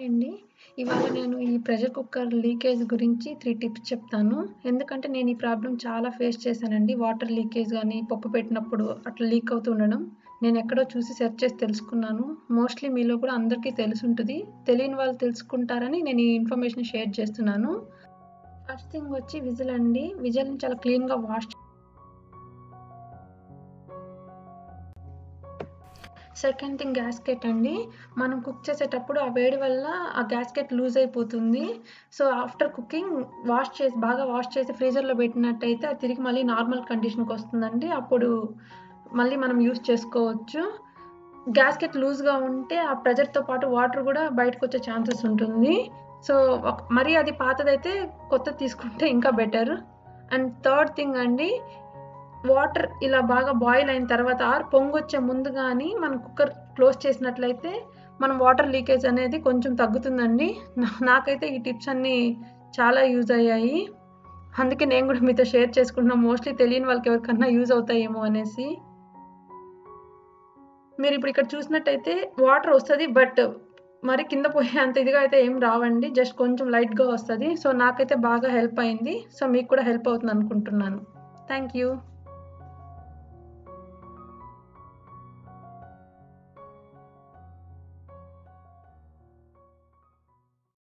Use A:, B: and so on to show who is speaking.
A: అండి. ఇవాళ నేను ఈ ప్రెషర్ కుక్కర్ లీకేజ్ గురించి 3 టిప్స్ చెప్తాను. ఎందుకంటే నేను ఈ ప్రాబ్లమ్ చాలా ఫేస్ చేశానండి. వాటర్ లీకేజ్ గానీ, పప్పు పెట్టినప్పుడు అట్లా లీక్ అవుతూ ఉండడం. నేనెక్కడో చూసి సెర్చ్ చేసి తెలుసుకున్నాను. మోస్ట్‌లీ మీలో కూడా అందరికీ తెలిసుంటది. తెలియని వాళ్ళు తెలుసుకుంటారని నేను ఈ ఇన్ఫర్మేషన్ షేర్ చేస్తున్నాను. ఫస్ట్ థింగ్ వచ్చి విజిల్ అండి. విజిల్‌ని చాలా క్లీన్‌గా వాష్ సెకండ్ థింగ్ గ్యాస్కెట్ అండి. మనం కుక్ చేసేటప్పుడు ఆ వేడి వల్ల ఆ గ్యాస్కెట్ లూజ్ అయిపోతుంది. సో, ఆఫ్టర్ కుకింగ్ వాష్ చేసి బాగా వాష్ చేసి ఫ్రీజర్‌లో పెట్టినట్టయితే అది తిరిగి మళ్ళీ నార్మల్ కండిషన్‌కొస్తుందండి. అప్పుడు మళ్ళీ మనం యూజ్ చేసుకోవచ్చు. గ్యాస్కెట్ లూజ్‌గా ఉంటే ఆ ప్రెషర్‌తో పాటు వాటర్ గూడా బయటకొచ్చే ఛాన్సెస్ ఉంటుంది. సో, ఒక్ మరీ అది పాతదైతే కొత్తది తీసుకుంటే ఇంకా బెటర్. అండ్ థర్డ్ థింగ్ అండి వాటర్ ఇలా బాగా బాయిల్ అయిన తర్వాత ఆర్ పొంగొచ్చే ముందు గానీ మనం కుక్కర్ క్లోజ్ చేసినట్లయితే మనం వాటర్ లీకేజ్ అనేది కొంచెం తగ్గుతుందండి. నా నాకైతే ఈ టిప్స్ అన్నీ చాలా యూజ్ అయ్యాయి. అందుకే నేను గూడా మీతో షేర్ చేసుకుంటున్నా. మోస్ట్‌లీ తెలియని వాళ్ళకి ఎవరికన్నా యూజ్ అవుతాయేమో అనేసి. మీరిప్పుడు ఇక్కడ చూసినట్టయితే వాటర్ వస్తది. బట్ మరి కింద పోయేంత ఇదిగా అయితే ఏం రావండి. జస్ట్ కొంచెం లైట్‌గా వస్తది. సో, నాకైతే బాగా హెల్ప్ అయింది. సో, మీకు కూడా హెల్ప్ అవుతుందనుకుంటున్నాను. Thank you.